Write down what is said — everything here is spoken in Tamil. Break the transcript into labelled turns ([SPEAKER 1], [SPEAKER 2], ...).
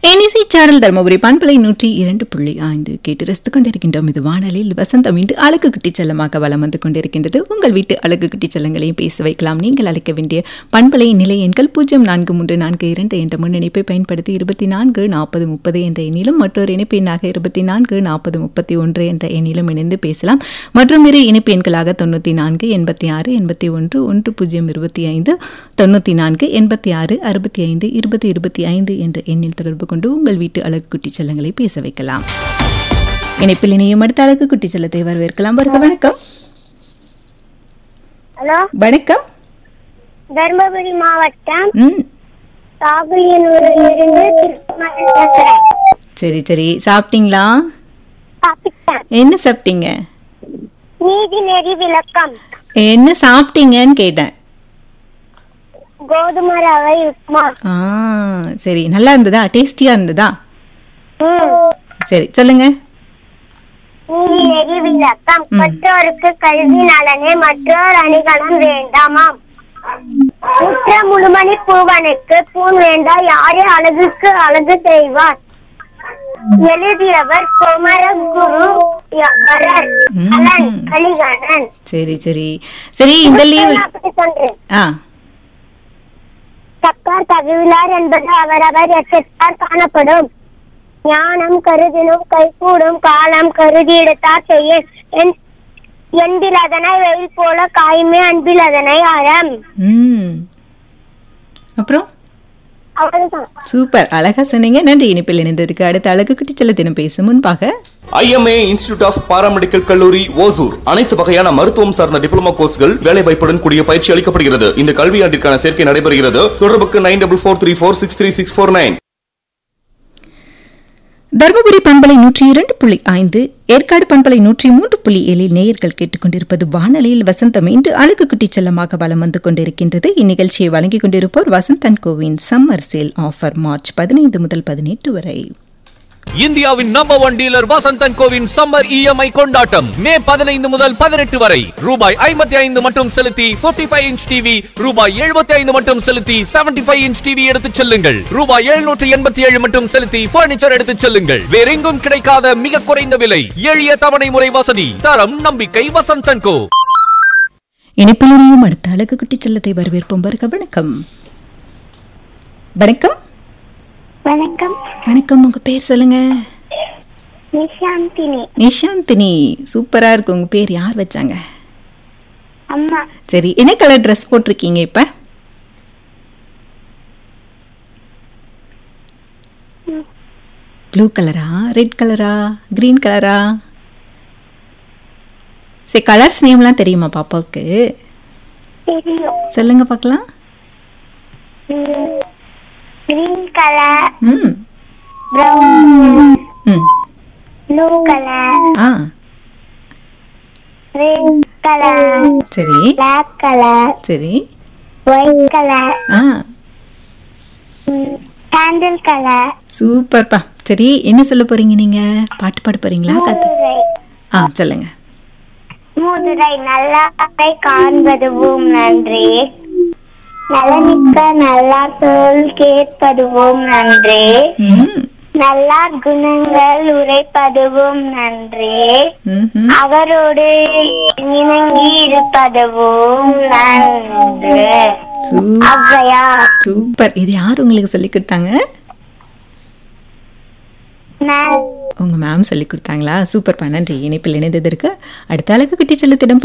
[SPEAKER 1] என்இசி சாரல் தர்மபுரி பண்பலை நூற்றி இரண்டு புள்ளி ஐந்து கேட்டு ரசித்துக் கொண்டிருக்கின்றோம் இது வானலில் வசந்தம் இன்று அழகு குட்டி செல்லமாக வலம் வந்து கொண்டிருக்கின்றது உங்கள் வீட்டு அழகு குட்டி செல்லங்களையும் பேச வைக்கலாம் நீங்கள் அழைக்க வேண்டிய பண்பலை நிலை எண்கள் பூஜ்ஜியம் நான்கு மூன்று நான்கு இரண்டு என்ற முன்னிணைப்பை பயன்படுத்தி இருபத்தி நான்கு நாற்பது முப்பது என்ற எண்ணிலும் மற்றொரு இணைப்பு எண்ணாக இருபத்தி நான்கு நாற்பது முப்பத்தி ஒன்று என்ற எண்ணிலும் இணைந்து பேசலாம் மற்றும் இரு இணைப்பு எண்களாக தொண்ணூற்றி நான்கு எண்பத்தி ஆறு எண்பத்தி ஒன்று ஒன்று பூஜ்ஜியம் இருபத்தி ஐந்து தொண்ணூற்றி நான்கு எண்பத்தி ஆறு அறுபத்தி ஐந்து இருபது இருபத்தி ஐந்து என்ற எண்ணில் தொடர்பு கொண்டு உங்கள் வீட்டு அழகு குட்டி செல்லங்களை பேச வைக்கலாம் இணைப்பில் இணையும் அடுத்த அழகு குட்டி செல்லத்தை வரவேற்கலாம் வருக வணக்கம்
[SPEAKER 2] ஹலோ
[SPEAKER 1] வணக்கம்
[SPEAKER 2] தர்மபுரி மாவட்டம்
[SPEAKER 1] ம்
[SPEAKER 2] காகுலியனூரிலிருந்து திருமணம் பேசுறேன்
[SPEAKER 1] சரி சரி சாப்பிட்டீங்களா
[SPEAKER 2] சாப்பிட்டேன்
[SPEAKER 1] என்ன சாப்பிட்டீங்க
[SPEAKER 2] நீதி நெறி விளக்கம்
[SPEAKER 1] என்ன சாப்பிட்டீங்கன்னு கேட்டேன்
[SPEAKER 2] கோதுமை ரவை உப்புமா
[SPEAKER 1] ஆ சரி நல்லா இருந்ததா டேஸ்டியா இருந்ததா
[SPEAKER 2] ம்.
[SPEAKER 1] சரி சொல்லுங்க
[SPEAKER 2] நீதி நெறி விளக்கம் மற்றோருக்கு கல்வி நலனே மற்றோர் அணிகலன் வேண்டாமாம் முற்ற முழுமணி பூவனுக்கு பூன் வேண்டா யாரே அழகுக்கு அழகு செய்வார் எழுதியவர் குமரகுரு வரர் கலன் கலிகணன்
[SPEAKER 1] சரி சரி சரி இந்த லீவ்
[SPEAKER 2] அப்படி சொல்றேன்
[SPEAKER 1] ஆ
[SPEAKER 2] தக்கார் தகுவிலார் என்பது அவரவர் எச்சத்தார் காணப்படும் ஞானம் கருதினும் கைகூடும் காலம் கருதி எடுத்தார் செய்ய என்- என்பில் அதனை வெயில் போல காயுமே அன்பில் அதனை அறம்
[SPEAKER 1] ம் அப்புறம்
[SPEAKER 2] அவ்வளவுதான்
[SPEAKER 1] சூப்பர் அழகா சொன்னீங்க நன்றி இனிப்பில் இணைந்ததற்கு அடுத்த அழகு குட்டி செல்ல தினம் பேசும் முன்பாக
[SPEAKER 3] ஐஎம்ஏ இன்ஸ்டிடியூட் ஆஃப் பாராமெடிக்கல் கல்லூரி ஓசூர் அனைத்து வகையான மருத்துவம் சார்ந்த டிப்ளமோ கோர்ஸ்கள் வேலை வாய்ப்புடன் கூடிய பயிற்சி அளிக்கப்படுகிறது இந்த கல்வியாண்டிற்கான சேர்க்கை நடைபெறுகிறது தொடர்புக்கு nine double four three four six three six four nine
[SPEAKER 1] Dharmapuri பண்பலை நூற்றி இரண்டு புள்ளி ஐந்து ஏற்காடு பண்பலை நூற்றி மூன்று புள்ளி ஏழில் நேயர்கள் கேட்டுக்கொண்டிருப்பது வானொலியில் வசந்தம் இன்று அழகு குட்டி செல்லமாக வலம் வந்து கொண்டிருக்கின்றது இந்நிகழ்ச்சியை வழங்கிக் கொண்டிருப்போர் வசந்தன் கோவின் சம்மர் சேல் ஆஃபர் மார்ச் பதினைந்து முதல் பதினெட்டு வரை
[SPEAKER 4] இந்தியாவின் நம்பர் ஒன் டீலர் வசந்தன் கோவின் சம்மர் இஎம்ஐ கொண்டாட்டம் மே பதினைந்து முதல் பதினெட்டு வரை ரூபாய் ஐம்பத்தி ஐந்து மட்டும் செலுத்தி 55 ஃபைவ் இன்ச் டிவி ரூபாய் எழுபத்தி ஐந்து மட்டும் செலுத்தி 75 ஃபைவ் இன்ச் டிவி எடுத்துச் செல்லுங்கள் ரூபாய் எழுநூற்று எண்பத்தி ஏழு மட்டும் செலுத்தி பர்னிச்சர் எடுத்துச் செல்லுங்கள் வேறெங்கும் கிடைக்காத மிக குறைந்த விலை எளிய தவணை முறை வசதி தரம் நம்பிக்கை வசந்தன் கோ
[SPEAKER 1] இனிப்பில் இணையும் அடுத்த அழகு குட்டி செல்லத்தை வரவேற்போம் வருக வணக்கம் வணக்கம்
[SPEAKER 2] வணக்கம்
[SPEAKER 1] வணக்கம் உங்க பேர் சொல்லுங்க
[SPEAKER 2] நிஷாந்தினி
[SPEAKER 1] நிஷாந்தினி சூப்பரா இருக்கு உங்க பேர் யார் வச்சாங்க
[SPEAKER 2] அம்மா
[SPEAKER 1] சரி என்ன கலர் ட்ரெஸ் போட்டிருக்கீங்க இப்ப ப்ளூ கலரா ரெட் கலரா கிரீன் கலரா சரி கலர்ஸ் நேம்லாம் தெரியுமா பாப்பாவுக்கு
[SPEAKER 2] தெரியும்
[SPEAKER 1] சொல்லுங்க பார்க்கலாம்
[SPEAKER 2] கிரீன் கலர்
[SPEAKER 1] ம்
[SPEAKER 2] பிரவுன்
[SPEAKER 1] ம்
[SPEAKER 2] ப்ளூ கலர்
[SPEAKER 1] ஆ
[SPEAKER 2] ரெட் கலர்
[SPEAKER 1] சரி
[SPEAKER 2] பிளாக் கலர்
[SPEAKER 1] சரி
[SPEAKER 2] ஒயிட் கலர்
[SPEAKER 1] ஆ
[SPEAKER 2] சாண்டில் கலர்
[SPEAKER 1] சூப்பர்ப்பா சரி என்ன சொல்ல போறீங்க நீங்க பாட்டு பாட போறீங்களா கத்து
[SPEAKER 2] மதுரை
[SPEAKER 1] ஆ சொல்லுங்க
[SPEAKER 2] மதுரை நல்லாரை காண்பதுவும் நன்றே நலமிக்க நல்லா சொல் கேட்பதுவும் நன்றே
[SPEAKER 1] ம்
[SPEAKER 2] நல்லார் குணங்கள் உரைப்பதுவும் நன்றே
[SPEAKER 1] ம்ஹும்.
[SPEAKER 2] அவரோடு இணங்கி இருப்பதுவும் நன்று
[SPEAKER 1] சூ-
[SPEAKER 2] அவ்வையா
[SPEAKER 1] சூப்பர் இது யார் உங்களுக்கு சொல்லி கொடுத்தாங்க
[SPEAKER 2] நான்
[SPEAKER 1] உங்க மேம் சொல்லி கொடுத்தாங்களா சூப்பர்ப்பா நன்றி இணைப்பில் இணைந்ததற்கு அடுத்த அழகு குட்டி செல்லத்திடம்